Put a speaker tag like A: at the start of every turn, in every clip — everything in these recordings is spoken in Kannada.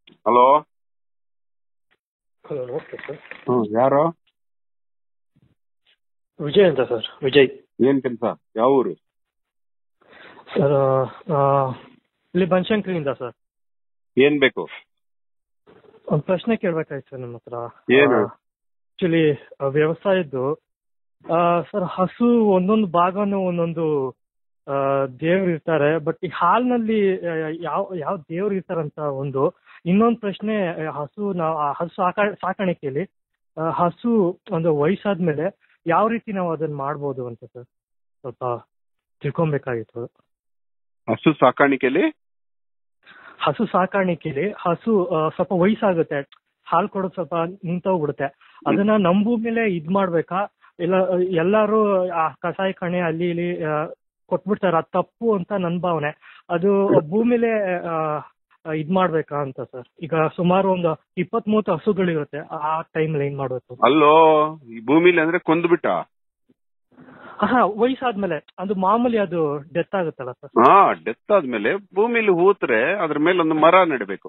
A: ಹಲೋ
B: ಹಲೋ ನಮಸ್ತೆ ಸರ್
A: ಹ್ಮ್ ಯಾರು
B: ವಿಜಯ್ ಅಂತ ಸರ್ ವಿಜಯ್
A: ಏನ್ ಕೆಲಸ ಯಾವ ಊರು
B: ಸರ್ ಆ, ಇಲ್ಲಿ ಬನಶಂಕರಿಯಿಂದ ಸರ್
A: ಏನ್ ಬೇಕು
B: ಒಂದು ಪ್ರಶ್ನೆ ಕೇಳ್ಬೇಕಾಯ್ತು ಸರ್ ನಿಮ್ಮ ಹತ್ರ
A: ಏನು?
B: ಆಕ್ಚುಲಿ ವ್ಯವಸಾಯದ್ದು ಆ, ಸರ್ ಹಸು ಒಂದೊಂದು ಭಾಗನೂ ಒಂದೊಂದು ಆ, ದೇವ್ರು ಇರ್ತಾರೆ ಬಟ್ ಈ ಹಾಲ್ನಲ್ಲಿ ಆ, ಯಾವ ಯಾವ ದೇವ್ರು ಇರ್ತಾರಂತ ಒಂದು ಇನ್ನೊಂದು ಪ್ರಶ್ನೆ ಆ, ಹಸು ನಾವು ಆ ಹಸು ಸಾಕ ಸಾಕಾಣಿಕೆಯಲ್ಲಿ ಆ, ಹಸು ಒಂದು ವಯಸ್ಸಾದ್ಮೇಲೆ ಯಾವ ರೀತಿ ನಾವು ಅದನ್ನ ಮಾಡ್ಬೋದು ಅಂತ ಸರ್ ಸ್ವಲ್ಪ ತಿಳ್ಕೊಬೇಕಾಗಿತ್ತು
A: ಹಸು ಸಾಕಾಣಿಕೆಲಿ
B: ಹಸು ಸಾಕಾಣಿಕೆಲಿ ಹಸು ಆ, ಸ್ವಲ್ಪ ವಯಸ್ಸಾಗುತ್ತೆ ಹಾಲು ಕೊಡೋದು ಸ್ವಲ್ಪ ನಿಂತೋಗ್ಬಿಡುತ್ತೆ ಅದನ್ನ ನಮ್ ಭೂಮಿಲೇ ಇದ್ ಮಾಡ್ಬೇಕಾ ಇಲ್ಲ ಎಲ್ಲಾರು ಆ ಕಷಾಯ ಕಣೆ ಅಲ್ಲಿ ಇಲ್ಲಿ ಆ, ಕೊಟ್ಬಿಡ್ತಾರೆ ಅದು ತಪ್ಪು ಅಂತ ನನ್ ಭಾವನೆ ಅದು ಭೂಮಿಲೇ ಆ, ಇದ್ ಮಾಡ್ಬೇಕಾ ಅಂತ ಸರ್ ಈಗ ಸುಮಾರು ಒಂದು ಇಪ್ಪತ್ ಮೂವತ್ತು ಹಸುಗಳಿರುತ್ತೆ ಆ ಟೈಮಲ್ಲಿ ಏನ್ ಮಾಡ್ಬೇಕು
A: ಅಲ್ಲೋ ಈ ಭೂಮಿಲಿ ಅಂದ್ರೆ ಕೊಂದ್ಬಿಟ್ಟ
B: ಹಾ ವಯಸ್ಸಾದ್ಮೇಲೆ ಅದು ಮಾಮೂಲಿ ಅದು ಡೆತ್ ಆಗುತ್ತಲ್ಲ ಸರ್
A: ಹಾ ಡೆತ್ ಆದ್ಮೇಲೆ ಭೂಮಿಲಿ ಹೂತ್ರೆ ಅದ್ರ ಮೇಲೆ ಒಂದು ಮರ ನೆಡಬೇಕು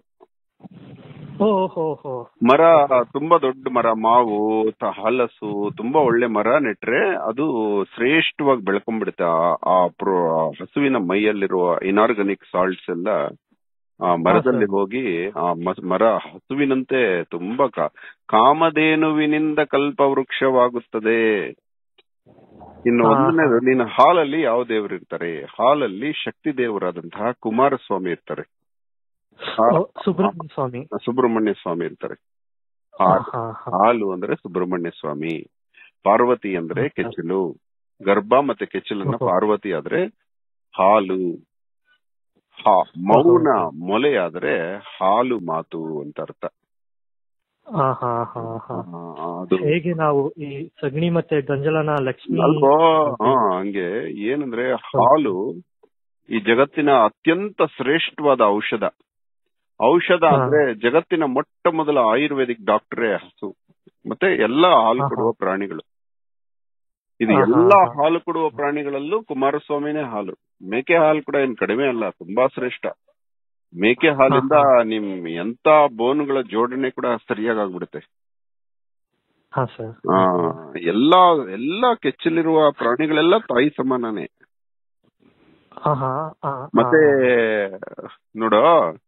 B: ಓ ಹೋ ಹೋ
A: ಮರ ತುಂಬಾ ದೊಡ್ಡ ಮರ ಮಾವು ತ- ಹಲಸು ತುಂಬಾ ಒಳ್ಳೆ ಮರ ನೆಟ್ರೆ ಅದು ಶ್ರೇಷ್ಠವಾಗಿ ಬೆಳ್ಕೊಂಡ್ಬಿಡುತ್ತೆ ಆ- ಆ ಪ್ರೋ ಆ ಹಸುವಿನ ಮೈಯಲ್ಲಿರುವ ಇನಾರ್ಗಾನಿಕ್ ಸಾಲ್ಟ್ಸ್ ಎಲ್ಲ ಆ ಮರದಲ್ಲಿ ಹೋಗಿ ಆ ಮ- ಮರ ಹಸುವಿನಂತೆ ತುಂಬಾ ಕಾ- ಕಾಮಧೇನುವಿನಿಂದ ಕಲ್ಪವೃಕ್ಷವಾಗುತ್ತದೆ ಇನ್ನು
B: ಹಾ,
A: ಒಂದನೇದು
B: ಹಾ.
A: ನೀನು ಹಾಲಲ್ಲಿ ಯಾವ ದೇವರು ಇರ್ತಾರೆ ಹಾಲಲ್ಲಿ ಶಕ್ತಿ ದೇವರಾದಂತಹ ಕುಮಾರಸ್ವಾಮಿ ಇರ್ತಾರೆ ಹಾ-
B: ಓ, ಸುಬ್ರಹ್ಮಣ್ಯ ಸ್ವಾಮಿ
A: ಸುಬ್ರಹ್ಮಣ್ಯ ಸ್ವಾಮಿ ಇರ್ತಾರೆ
B: ಹಾ
A: ಹಾಲು
B: ಹಾ ಹಾ
A: ಹಾಲು ಅಂದ್ರೆ ಸುಬ್ರಹ್ಮಣ್ಯ ಸ್ವಾಮಿ ಪಾರ್ವತಿ ಅಂದ್ರೆ
B: ಹಾ.
A: ಕೆಚ್ಚಲು ಗರ್ಭ ಮತ್ತೆ ಕೆಚ್ಚಲನ್ನ
B: ಓಹೋ.
A: ಪಾರ್ವತಿ ಆದ್ರೆ ಹಾಲು ಹಾ ಮೌನ ಮೊಲೆ ಆದ್ರೆ ಹಾಲು ಮಾತು ಅಂತ ಅರ್ಥ
B: ಹಾ ಹಾ ಹಾ ಹಾ
A: ಆ, ಅದು
B: ಹೇಗೆ ನಾವು ಈ ಸಗಣಿ ಮತ್ತೆ ಗಂಜಲನ ಲಕ್ಷ್ಮಿ
A: ಅಲ್ವೋ ಹಾ ಹಂಗೆ ಏನಂದ್ರೆ ಹಾಲು ಈ ಜಗತ್ತಿನ ಅತ್ಯಂತ ಶ್ರೇಷ್ಠವಾದ ಔಷಧ ಔಷಧ
B: ಹಾ.
A: ಅಂದ್ರೆ ಜಗತ್ತಿನ ಮೊಟ್ಟ ಮೊದಲ ಆಯುರ್ವೇದಿಕ್ ಡಾಕ್ಟರೇ ಹಸು ಮತ್ತೆ ಎಲ್ಲಾ ಹಾಲು
B: ಹಾ, ಹಾ.
A: ಕೊಡುವ ಪ್ರಾಣಿಗಳು ಇದು
B: ಹಾ, ಹಾ,
A: ಎಲ್ಲಾ
B: ಹಾ.
A: ಹಾಲು ಕೊಡುವ ಪ್ರಾಣಿಗಳಲ್ಲೂ ಕುಮಾರಸ್ವಾಮಿನೇ ಹಾಲು ಮೇಕೆ ಹಾಲು ಕೂಡ ಏನ್ ಕಡಿಮೆ ಅಲ್ಲ ತುಂಬಾ ಶ್ರೇಷ್ಠ ಮೇಕೆ ಹಾಲಿಂದ ನಿಮ್ ಎಂತ ಬೋನುಗಳ ಜೋಡಣೆ ಕೂಡ ಸರಿಯಾಗಿ ಆಗ್ಬಿಡುತ್ತೆ
B: ಹಾ ಸರ್
A: ಆ, ಎಲ್ಲಾ ಎಲ್ಲಾ ಕೆಚ್ಚಲಿರುವ ಪ್ರಾಣಿಗಳೆಲ್ಲ ತಾಯಿ ಸಮಾನನೇ
B: ಹಾ ಹಾ ಹಾ
A: ಮತ್ತೆ ನೋಡು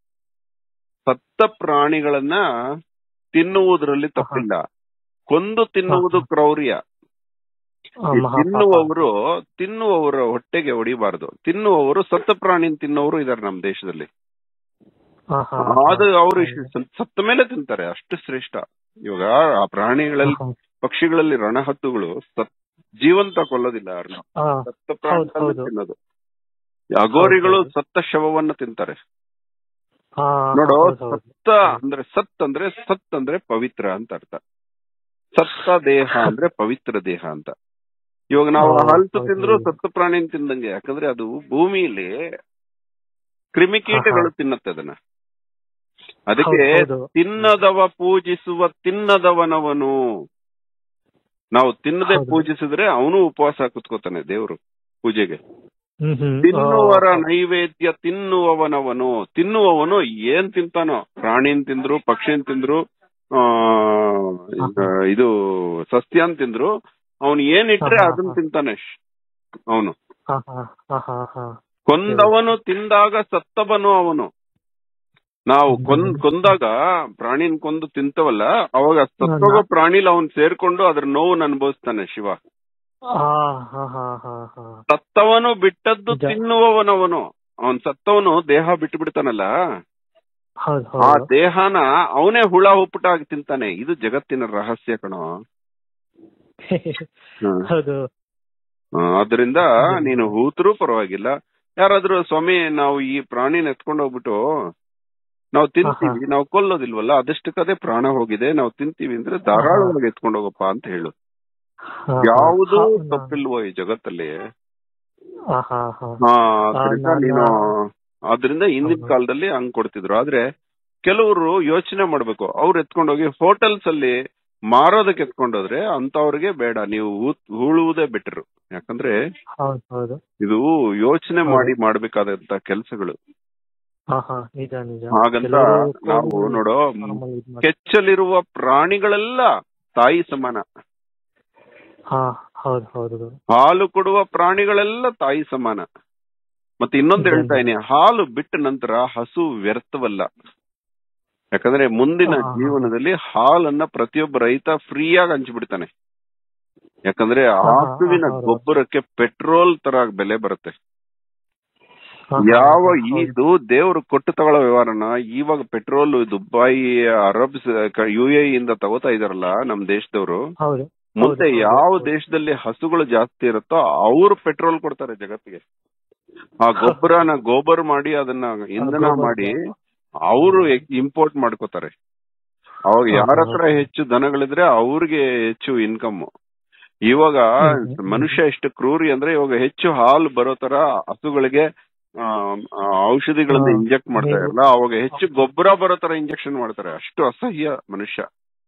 A: ಸತ್ತ ಪ್ರಾಣಿಗಳನ್ನ ತಿನ್ನುವುದರಲ್ಲಿ ತಪ್ಪಿಲ್ಲ ಕೊಂದು ತಿನ್ನುವುದು ಕ್ರೌರ್ಯ ಈ ತಿನ್ನುವವರು ತಿನ್ನುವವರ ಹೊಟ್ಟೆಗೆ ಹೊಡಿಬಾರ್ದು ತಿನ್ನುವವರು ಸತ್ತ ಪ್ರಾಣಿನ ತಿನ್ನುವವರು ಇದಾರೆ ನಮ್ಮ ದೇಶದಲ್ಲಿ ಅದು ಅವರು ಸತ್ತ ಮೇಲೆ ತಿಂತಾರೆ ಅಷ್ಟು ಶ್ರೇಷ್ಠ ಇವಾಗ ಆ ಪ್ರಾಣಿಗಳಲ್ಲಿ ಪಕ್ಷಿಗಳಲ್ಲಿ ರಣಹದ್ದುಗಳು ಸತ್ ಜೀವಂತ ಕೊಲ್ಲೋದಿಲ್ಲ ಯಾರನ್ನ ಸತ್ತ ಪ್ರಾಣಿಗಳನ್ನ
B: ಹೌದು.
A: ತಿನ್ನೋದು ಅಗೋರಿಗಳು
B: ಹೌದು.
A: ಸತ್ತ ಶವವನ್ನ ತಿಂತಾರೆ ನೋಡು ಸತ್ತ ಅಂದ್ರೆ ಸತ್ ಅಂದ್ರೆ ಸತ್ ಅಂದ್ರೆ ಪವಿತ್ರ ಅಂತ ಅರ್ಥ ಸತ್ತ ದೇಹ ಅಂದ್ರೆ ಪವಿತ್ರ ದೇಹ ಅಂತ ಇವಾಗ ನಾವು
B: ಹೌದು,
A: ಹಲ್ಸು
B: ಹೌದು.
A: ತಿಂದ್ರು ಸತ್ತ ಪ್ರಾಣಿನ ತಿಂದಂಗೆ ಯಾಕಂದ್ರೆ ಅದು ಭೂಮಿಯಲ್ಲಿ ಕ್ರಿಮಿಕೀಟಗಳು ತಿನ್ನತ್ತೆ ಅದನ್ನ ಅದಕ್ಕೆ ತಿನ್ನದವ ಪೂಜಿಸುವ ತಿನ್ನದವನವನು ನಾವು ತಿನ್ನದೆ
B: ಹೌದು.
A: ಪೂಜಿಸಿದ್ರೆ ಅವನು ಉಪವಾಸ ಕುತ್ಕೋತಾನೆ ದೇವರು ಪೂಜೆಗೆ ತಿನ್ನುವರ ನೈವೇದ್ಯ ತಿನ್ನುವವನವನು ತಿನ್ನುವವನು ಏನ್ ತಿಂತಾನೋ ಪ್ರಾಣಿನ್ ತಿಂದ್ರು ಪಕ್ಷಿನ್ ತಿಂದ್ರು ಆ ಈಗ ಇದು ಸಸ್ಯಾನ್ ತಿಂದ್ರು ಅವನು ಏನ್ ಇಟ್ರೆ
B: ಹಾ, ಹಾ,
A: ಅದನ್ನ
B: ಹಾ.
A: ತಿಂತಾನೆ ಅವನು
B: ಹಾ ಹಾ ಹಾ ಹಾ ಹಾ
A: ಕೊಂದವನು ತಿಂದಾಗ ಸತ್ತವನು ಅವನು ನಾವು ಕೊಂದ್
B: ಹ್ಮ್.
A: ಕೊಂದಾಗ ಪ್ರಾಣಿನ್ ಕೊಂದು ತಿಂತವಲ್ಲ ಅವಾಗ ಸತ್ತೋಗೋ ಪ್ರಾಣಿಲಿ ಅವನ್ ಸೇರ್ಕೊಂಡು ಅದ್ರ ನೋವನ್ನ ಅನುಭವಿಸ್ತಾನೆ ಶಿವ
B: ಹಾ ಹಾ ಹಾ ಹಾ ಹಾ
A: ಸತ್ತವನು ಬಿಟ್ಟದ್ದು
B: ನಿಜ.
A: ತಿನ್ನುವವನವನು ಅವನ್ ಸತ್ತವನು ದೇಹ ಬಿಟ್ಟು ಬಿಡ್ತಾನಲ್ಲ
B: ಹೌದು
A: ಆ
B: ಹೌದು
A: ದೇಹನ ಅವನೇ ಹುಳ ಹುಪ್ಪುಟಾಗಿ ತಿಂತಾನೆ ಇದು ಜಗತ್ತಿನ ರಹಸ್ಯ ಕಣೋ ಹ್ಮ್.
B: ಹೌದು
A: ಆ, ಆದ್ರಿಂದ ನೀನು ಹೂತ್ರೂ ಪರವಾಗಿಲ್ಲ ಯಾರಾದ್ರೂ ಸ್ವಾಮಿ ನಾವು ಈ ಪ್ರಾಣಿನ ಎತ್ಕೊಂಡು ಹೋಗ್ಬಿಟ್ಟು ನಾವು ತಿಂತೀವಿ ನಾವು ಕೊಲ್ಲೋದಿಲ್ವಲ್ಲ ಅದಷ್ಟಕ್ಕದೇ ಪ್ರಾಣ ಹೋಗಿದೆ ನಾವು ತಿಂತೀವಿ ಅಂದ್ರೆ ಧಾರಾಳವಾಗಿ ಎತ್ಕೊಂಡು ಹೋಗಪ್ಪ ಅಂತ ಹೇಳು
B: ಹಾ,
A: ಯಾವುದೂ
B: ಹಾ,
A: ತಪ್ಪಿಲ್ವೋ ಈ ಜಗತ್ತಲ್ಲಿ
B: ಹಾ ಹಾ ಹಾ
A: ಹಾ, ಆದ್ರಿಂದ
B: ನಾನು-
A: ನೀನು ಆದ್ರಿಂದ ಹಿಂದಿನ
B: ಹೌದು.
A: ಕಾಲದಲ್ಲಿ ಹಂಗ್ ಕೊಡ್ತಿದ್ರು ಆದ್ರೆ ಕೆಲವರು ಯೋಚನೆ ಮಾಡ್ಬೇಕು ಅವ್ರು ಎತ್ಕೊಂಡೋಗಿ ಹೋಟೆಲ್ಸ್ ಅಲ್ಲಿ ಮಾರೋದಕ್ಕೆ ಎತ್ಕೊಂಡೋದ್ರೆ ಅಂತವ್ರಿಗೆ ಬೇಡ ನೀವು ಹೂ- ಹೂಳುವುದೇ ಬೆಟರ್ ಯಾಕಂದ್ರೆ
B: ಹೌದು ಹೌದು
A: ಇದು ಯೋಚನೆ
B: ಹೌದು.
A: ಮಾಡಿ ಮಾಡ್ಬೇಕಾದಂತ ಕೆಲಸಗಳು
B: ಹಾ ಹಾ ನಿಜ ನಿಜ
A: ಹಾಗಂತ
B: ಕೆಲವ್ರು
A: ನಾವು
B: ಕೋಳಿ
A: ನೋಡೋ
B: ಮಾಮೂಲಿ ಇದ್ ಮಾಡ್ತಾರೆ.
A: ಕೆಚ್ಚಲಿರುವ ಪ್ರಾಣಿಗಳೆಲ್ಲ ತಾಯಿ ಸಮಾನ
B: ಹಾ ಹೌದು ಹೌದು
A: ಹಾಲು ಕೊಡುವ ಪ್ರಾಣಿಗಳೆಲ್ಲ ತಾಯಿ ಸಮಾನ ಮತ್ತೆ ಇನ್ನೊಂದು
B: ನಿಜ,
A: ಹೇಳ್ತಾ ಇದೀನಿ ಹಾಲು ಬಿಟ್ಟ ನಂತರ ಹಸು ವ್ಯರ್ಥವಲ್ಲ ಯಾಕಂದ್ರೆ ಮುಂದಿನ
B: ಹಾ, ಹಾ, ಹಾ.
A: ಜೀವನದಲ್ಲಿ ಹಾಲನ್ನ ಪ್ರತಿಯೊಬ್ಬ ರೈತ ಫ್ರೀಯಾಗಿ ಹಂಚಿಬಿಡ್ತಾನೆ ಯಾಕಂದ್ರೆ
B: ಹಾ, ಹಾ,
A: ಹಸುವಿನ
B: ಹೌದು.
A: ಗೊಬ್ಬರಕ್ಕೆ ಪೆಟ್ರೋಲ್ ತರ ಬೆಲೆ ಬರುತ್ತೆ
B: ಹಾ, ಹಾ,
A: ಯಾವ
B: ಹಾ, ಹೌದು.
A: ಇದು ದೇವರು ಕೊಟ್ಟು ತಗೊಳ್ಳೋ ವ್ಯವಹಾರನ ಇವಾಗ petrol Dubai Arabs U A ಇಂದ ತಗೋತಾ ಇದಾರಲ್ಲ ನಮ್ ದೇಶದವರು
B: ಹೌದು
A: ಮುಂದೆ
B: ಹೌದು,
A: ಯಾವ
B: ಹೌದು.
A: ದೇಶದಲ್ಲಿ ಹಸುಗಳು ಜಾಸ್ತಿ ಇರುತ್ತೋ ಅವರು ಪೆಟ್ರೋಲ್ ಕೊಡ್ತಾರೆ ಜಗತ್ತಿಗೆ ಆ ಗೊಬ್ಬರನ ಗೋಬರ್ ಮಾಡಿ ಅದನ್ನ ಇಂಧನ
B: ಗೊಬ್ಬರ.
A: ಮಾಡಿ ಅವರು ಇಂಪೋರ್ಟ್ ಮಾಡ್ಕೋತಾರೆ ಅವಾಗ
B: ಹಾ,
A: ಯಾರ
B: ಹಾ.
A: ಹತ್ರ ಹೆಚ್ಚು ದನಗಳಿದ್ರೆ ಅವ್ರಿಗೆ ಹೆಚ್ಚು ಇನ್ಕಮ್ ಇವಾಗ
B: ಹ್ಮ್, ಹ್ಮ್,
A: ಮನುಷ್ಯ ಎಷ್ಟು ಕ್ರೂರಿ ಅಂದ್ರೆ ಇವಾಗ ಹೆಚ್ಚು ಹಾಲು ಬರೋ ತರ ಹಸುಗಳಿಗೆ ಆ, ಆ, ಔಷಧಿಗಳನ್ನ
B: ಹಾ,
A: ಇಂಜೆಕ್ಟ್ ಮಾಡ್ತಾ
B: ಮೇವು.
A: ಇರಲ್ಲ ಅವಾಗ ಹೆಚ್ಚು ಗೊಬ್ಬರ ಬರೋ ತರ ಇಂಜೆಕ್ಷನ್ ಮಾಡ್ತಾರೆ ಅಷ್ಟು ಅಸಹ್ಯ ಮನುಷ್ಯ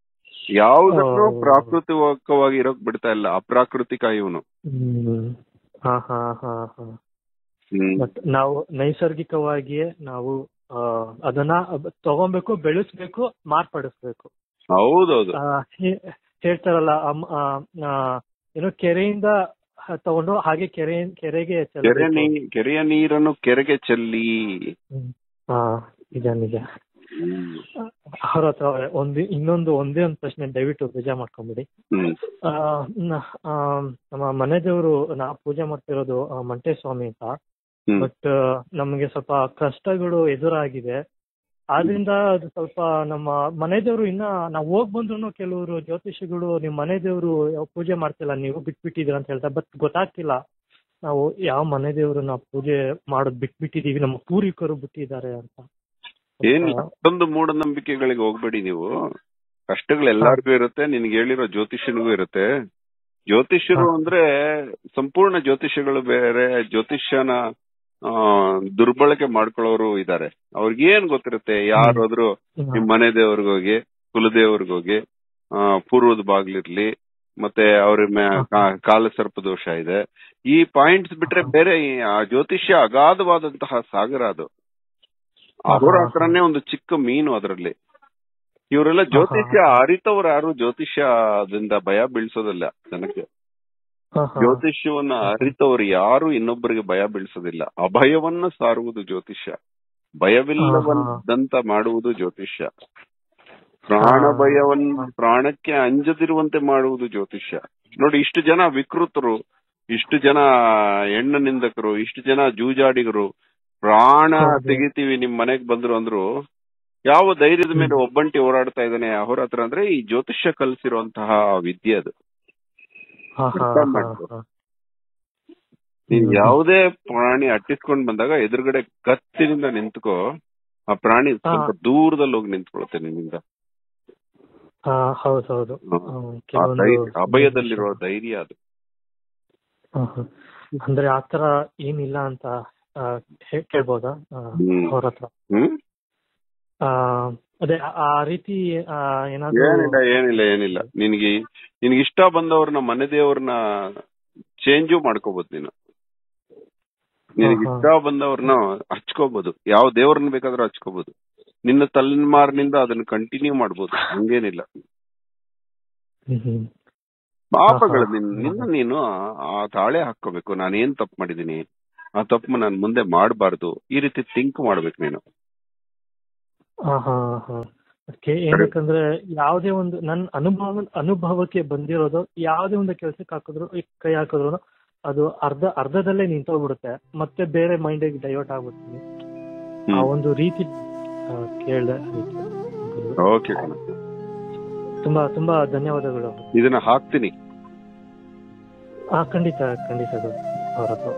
A: ಯಾವುದನ್ನು
B: ಓ.
A: ಪ್ರಾಕೃತಿಕವಾಗಿ ಇರೋಕ್ ಬಿಡ್ತಾ ಇಲ್ಲ ಅಪ್ರಾಕೃತಿಕ ಇವನು
B: ಹ್ಮ್ ಹಾ ಹಾ ಹಾ ಹಾ
A: ಹ್ಮ್
B: ಬಟ್ ನಾವು ನೈಸರ್ಗಿಕವಾಗಿಯೇ ನಾವು ಆ, ಅದನ್ನ ಬ- ತಗೊಬೇಕು ಬೆಳೆಸ್ಬೇಕು ಮಾರ್ಪಡಿಸ್ಬೇಕು
A: ಹೌದೌದು
B: ಆ, ಹೇ- ಹೇಳ್ತಾರಲ್ಲ ಅಮ್- ಆ, ಆ, ಏನು ಕೆರೆಯಿಂದ ಹ- ತಗೊಂಡು ಹಾಗೆ ಕೆರೆ ಕೆರೆಗೆ
A: ಕೆರೆ
B: ಚೆಲ್ಬೇಕು.
A: ನೀ ಕೆರೆಯ ನೀರನ್ನು ಕೆರೆಗೆ ಚೆಲ್ಲಿ
B: ಹ್ಮ್. ಹಾ ನಿಜ ನಿಜ
A: ಹ್ಮ್.
B: ಅವ್ರ ಹತ್ರ ಒಂದು ಇನ್ನೊಂದು ಒಂದೇ ಒಂದು ಪ್ರಶ್ನೆ ದಯವಿಟ್ಟು ಬೇಜಾರ್ ಮಾಡ್ಕೊಂಬಿಡಿ
A: ಹ್ಮ್
B: ಆ, ನ- ಆ, ನಮ್ಮ ಮನೆ ದೇವರು ನಾವು ಪೂಜೆ ಮಾಡ್ತಿರೋದು ಆ, ಮಂಟೆ ಸ್ವಾಮಿ ಅಂತ
A: ಹ್ಮ್
B: ಬಟ್ ನಮಗೆ ಸ್ವಲ್ಪ ಕಷ್ಟಗಳು ಎದುರಾಗಿದೆ ಆದ್ರಿಂದ ಅದು ಸ್ವಲ್ಪ ನಮ್ಮ ಮನೆ ದೇವರು ಇನ್ನ ನಾವು ಹೋಗ್ ಬಂದ್ರು ಕೆಲವರು ಜ್ಯೋತಿಷಿಗಳು ನಿಮ್ ಮನೆ ದೇವರು ಪೂಜೆ ಮಾಡ್ತಿಲ್ಲ ನೀವು ಬಿಟ್ಬಿಟ್ಟಿದೀರ ಅಂತ ಹೇಳ್ತಾರೆ ಬಟ್ ಗೊತ್ತಾಗ್ತಿಲ್ಲ ನಾವು ಯಾವ ಮನೆ ದೇವರು ನಾವು ಪೂಜೆ ಮಾಡೋದ್ ಬಿಟ್ಬಿಟ್ಟಿದೀವಿ ನಮ್ಮ ಪೂರ್ವಿಕರು ಬಿಟ್ಟಿದ್ದಾರೆ ಅಂತ
A: ಏನಿಲ್ಲ ಅಷ್ಟೊಂದು ಮೂಢನಂಬಿಕೆಗಳಿಗೆ ಹೋಗ್ಬೇಡಿ ನೀವು ಕಷ್ಟಗಳು ಎಲ್ಲಾರ್ಗೂ ಇರುತ್ತೆ ನಿನ್ಗೆ ಹೇಳಿರೋ ಜ್ಯೋತಿಷ್ಯನಿಗೂ ಇರುತ್ತೆ ಜ್ಯೋತಿಷ್ಯರು
B: ಹಾ.
A: ಅಂದ್ರೆ ಸಂಪೂರ್ಣ ಜ್ಯೋತಿಷ್ಯಗಳು ಬೇರೆ ಜ್ಯೋತಿಷ್ಯನ ಆ ದುರ್ಬಳಕೆ ಮಾಡ್ಕೊಳ್ಳೋರು ಇದ್ದಾರೆ ಅವ್ರಿಗೆ ಏನ್ ಗೊತ್ತಿರುತ್ತೆ ಯಾರಾದ್ರೂ ನಿಮ್ ಮನೆ ದೇವ್ರಿಗೋಗಿ ಕುಲದೇವ್ರಿಗೋಗಿ ಆ ಪೂರ್ವದ ಬಾಗ್ಲಿರ್ಲಿ ಮತ್ತೆ ಅವ್ರ ಮೇ- ಕಾ- ಕಾಲ ಸರ್ಪ ದೋಷ ಇದೆ ಈ ಪಾಯಿಂಟ್ಸ್ ಬಿಟ್ರೆ ಬೇರೆ ಈ ಆ ಜ್ಯೋತಿಷ್ಯ ಅಗಾಧವಾದಂತಹ ಸಾಗರ ಅದು ಅವರ ಹತ್ರನೇ ಒಂದು ಚಿಕ್ಕ ಮೀನು ಅದರಲ್ಲಿ ಇವರೆಲ್ಲ ಜ್ಯೋತಿಷ್ಯ ಅರಿತವ್ರು ಯಾರು ಜ್ಯೋತಿಷ್ಯದಿಂದ ಭಯ ಬೀಳ್ಸೋದಿಲ್ಲ ಜನಕ್ಕೆ
B: ಹಾ, ಹಾ.
A: ಜ್ಯೋತಿಷ್ಯವನ್ನ ಅರಿತವ್ರು ಯಾರು ಇನ್ನೊಬ್ಬರಿಗೆ ಭಯ ಬೀಳ್ಸೋದಿಲ್ಲ ಅಭಯವನ್ನ ಸಾರುವುದು ಜ್ಯೋತಿಷ್ಯ ಭಯವಿಲ್ಲದಂತ ಮಾಡುವುದು ಜ್ಯೋತಿಷ್ಯ ಪ್ರಾಣ
B: ಹಾ.
A: ಭಯವನ್ನ ಪ್ರಾಣಕ್ಕೆ ಅಂಜದಿರುವಂತೆ ಮಾಡುವುದು ಜ್ಯೋತಿಷ್ಯ ನೋಡಿ ಇಷ್ಟು ಜನ ವಿಕೃತರು ಇಷ್ಟು ಜನ ಹೆಣ್ಣು ನಿಂದಕರು ಇಷ್ಟು ಜನ ಜೂಜಾಡಿಗರು ಪ್ರಾಣ
B: ಹೌದು.
A: ತೆಗಿತೀವಿ ನಿಮ್ ಮನೆಗ್ ಬಂದ್ರು ಅಂದ್ರು ಯಾವ ಧೈರ್ಯದ ಮೇಲೆ ಒಬ್ಬಂಟಿ ಹೋರಾಡ್ತಾ ಇದ್ದಾನೆ ಅವ್ರ ಹತ್ರ ಅಂದ್ರೆ ಈ ಜ್ಯೋತಿಷ್ಯ ಕಲಿಸಿರುವಂತಹ ವಿದ್ಯೆ ಅದು
B: ಹಾ, ಹಾ,
A: ಅರ್ಥ
B: ಹಾ,
A: ಮಾಡ್ಕೊ.
B: ಹಾ.
A: ನೀನ್
B: ಹ್ಮ್.
A: ಯಾವುದೇ ಪ್ರಾಣಿ ಅಟ್ಟಿಸ್ಕೊಂಡ್ ಬಂದಾಗ ಎದುರುಗಡೆ ಕತ್ತಿನಿಂದ ನಿಂತ್ಕೋ ಆ ಪ್ರಾಣಿ ಸ್ವಲ್ಪ ದೂರದಲ್ಲಿ ಹೋಗಿ ನಿಂತ್ಕೊಳುತ್ತೆ ನಿನ್ನಿಂದ
B: ಹಾ ಹೌದು ಹೌದು
A: ಹ್ಮ್.
B: ಹ್ಮ್,
A: ಆ
B: ಕೆಲವೊಂದು
A: ಧೈರ್ಯ ಅಭಯದಲ್ಲಿರೋ ಧೈರ್ಯ ಅದು
B: ಹಾ, ಹಾ. ಅಂದ್ರೆ ಆತರ ಏನಿಲ್ಲ ಅಂತ ಆ, ಹೇ- ಕೇಳ್ಬೋದಾ ಆ,
A: ಹ್ಮ್.
B: ಅವ್ರ ಹತ್ರ
A: ಹ್ಮ್
B: ಆ, ಅದೇ ಆ- ಆ ರೀತಿ ಆ, ಏನಾದ್ರು
A: ಏನಿಲ್ಲ ಏನಿಲ್ಲ ಏನಿಲ್ಲ ನಿನ್ಗೆ ನಿನ್ಗೆ ಇಷ್ಟ ಬಂದವ್ರನ್ನ ಮನೆ ದೇವ್ರನ್ನ ಚೇಂಜು ಮಾಡ್ಕೋಬಹುದು ನೀನು ನಿನಗೆ
B: ಹಾ, ಹಾ.
A: ಇಷ್ಟ ಬಂದವ್ರನ್ನ ಹಚ್ಕೋಬಹುದು ಯಾವ ದೇವ್ರನ್ನ ಬೇಕಾದ್ರೂ ಹಚ್ಕೋಬಹುದು ನಿನ್ನ ತಲೆಮಾರಿನಿಂದ ಅದನ್ನ ಕಂಟಿನ್ಯೂ ಮಾಡ್ಬೋದು ಹಂಗೇನಿಲ್ಲ
B: ಹ್ಮ್, ಹ್ಮ್.
A: ಪಾಪಗಳು
B: ಹಾ, ಹಾ.
A: ನಿನ್ ನಿನ್ನ ನೀನು ಆ- ಆ ತಾಳೆ ಹಾಕೋಬೇಕು ನಾನು ಏನ್ ತಪ್ಪು ಮಾಡಿದೀನಿ ಆ ತಪ್ಪು ನಾನು ಮುಂದೆ ಮಾಡಬಾರ್ದು ಈ ರೀತಿ ಥಿಂಕ್ ಮಾಡ್ಬೇಕು ನೀನು
B: ಹಾ, ಹಾ, ಹಾ. ಅದಕ್ಕೆ ಏನಕ್ಕಂದ್ರೆ ಯಾವುದೇ ಒಂದು ನನ್ನ ಅನುಭವ ಅನುಭವಕ್ಕೆ ಬಂದಿರೋದು ಯಾವುದೇ ಒಂದು ಕೆಲ್ಸಕ್ಕೆ ಹಾಕಿದ್ರು ಈ ಕೈ ಹಾಕಿದ್ರು ಅದು ಅರ್ಧ ಅರ್ಧದಲ್ಲೇ ನಿಂತೋಗ್ಬಿಡುತ್ತೆ ಮತ್ತೆ ಬೇರೆ ಮೈಂಡಿಗೆ ಡೈವರ್ಟ್ ಆಗ್ಬಿಡ್ತೀನಿ ಆ
A: ಹ್ಮ್.
B: ಒಂದು ರೀತಿ ಆ, ಕೇಳ್ದೆ ಅದಕ್ಕೆ.
A: ಓಕೆ ಕಣ
B: ತುಂಬಾ ತುಂಬಾ ಧನ್ಯವಾದಗಳು
A: ಇದನ್ನ ಹಾಕ್ತೀನಿ
B: ಹಾ ಖಂಡಿತ ಖಂಡಿತ ಅವ್ರ ಹತ್ರ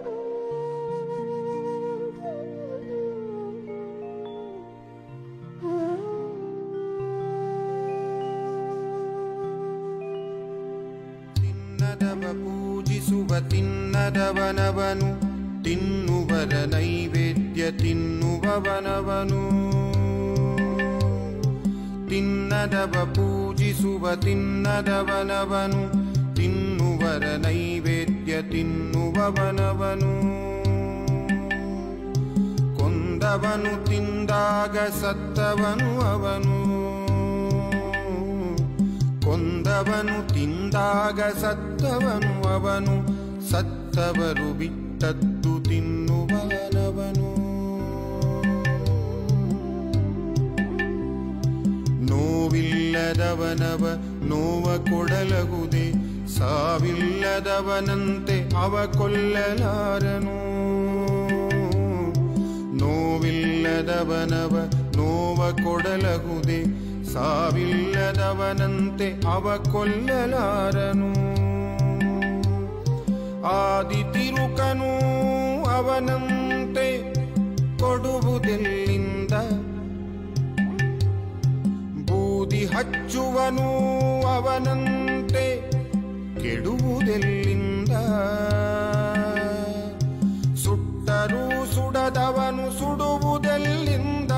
C: ತಿನ್ನದವ ಪೂಜಿಸುವ ತಿನ್ನದವನವನು ತಿನ್ನುವರ ನೈವೇದ್ಯ ತಿನ್ನುವವನವನು ತಿನ್ನದವ ಪೂಜಿಸುವ ತಿನ್ನದವನವನು ತಿನ್ನುವರ ನೈವೇದ್ಯ ತಿನ್ನುವವನವನು ಕೊಂದ ಕೊಂದವನು ತಿಂದಾಗ ಸತ್ತವನು ಅವನು ಕೊಂದವನು ತಿಂದಾಗ ಸತ್ತವನು ಅವನು ಸತ್ತವರು ಬಿಟ್ಟದ್ದು ತಿನ್ನುವನವನು ನೋವಿಲ್ಲದವನವ ನೋವ ಕೊಡಲಗುದೆ ಸಾವಿಲ್ಲದವನಂತೆ ಅವ ಕೊಲ್ಲಲಾರನು ನೋವಿಲ್ಲದವನವ ನೋವ ಕೊಡಲಗುದೆ ಸಾವಿಲ್ಲದವನಂತೆ ಅವ ಕೊಲ್ಲಲಾರನು ಆದಿ ತಿರುಕನು ಅವನಂತೆ ಕೊಡುವುದೆಲ್ಲಿಂದ ಬೂದಿ ಹಚ್ಚುವನು ಅವನಂತೆ ಕೆಡುವುದೆಲ್ಲಿಂದ ಸುಟ್ಟರೂ ಸುಡದವನು ಸುಡುವುದೆಲ್ಲಿಂದ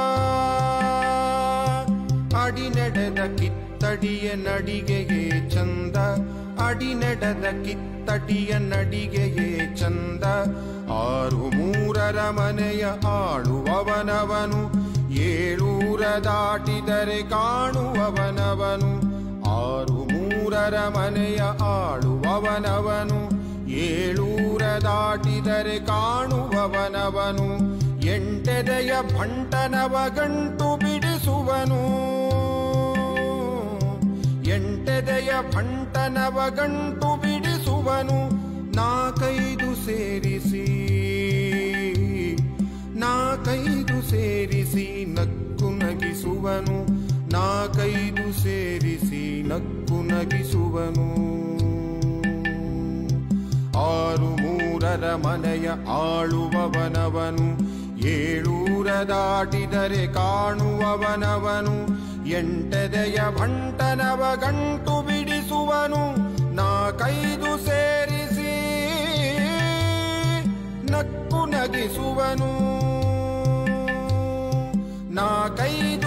C: ಅಡಿ ನಡೆದ ಕಿತ್ತಡಿಯ ನಡಿಗೆಗೆ ಚಂದ ಅಡಿ ನಡೆದ ಕಿತ್ತಡಿಯ ನಡಿಗೆಗೆ ಚಂದ ಆರು ಮೂರರ ಮನೆಯ ಆಳುವವನವನು ಏಳೂರ ದಾಟಿದರೆ ಕಾಣುವವನವನು ಆರು ಮೂರರ ಮನೆಯ ಆಳುವವನವನು ಏಳೂರ ದಾಟಿದರೆ ಕಾಣುವವನವನು ಎಂಟೆದೆಯ ಭಂಟನವ ಗಂಟು ಬಿಡಿಸುವನು ಎಂಟೆದೆಯ ಭಂಟನವ ಗಂಟು ಬಿಡಿಸುವನು ನಾಕೈದು ಸೇರಿಸಿ ನಾಕೈದು ಸೇರಿಸಿ ನಕ್ಕು ನಗಿಸುವನು ನಾಕೈದು ಸೇರಿಸಿ ನಕ್ಕು ನಗಿಸುವನು ಆರು ಮೂರರ ಮನೆಯ ಆಳುವವನವನು ಏಳೂರ ದಾಟಿದರೆ ಕಾಣುವವನವನು ಎಂಟೆದೆಯ ಭಂಟನವ ಗಂಟು ಬಿಡಿಸುವನು ನಾಕೈದು ಸೇರಿಸಿ ನಕ್ಕು ನಗಿಸುವನು ನಾಕೈದು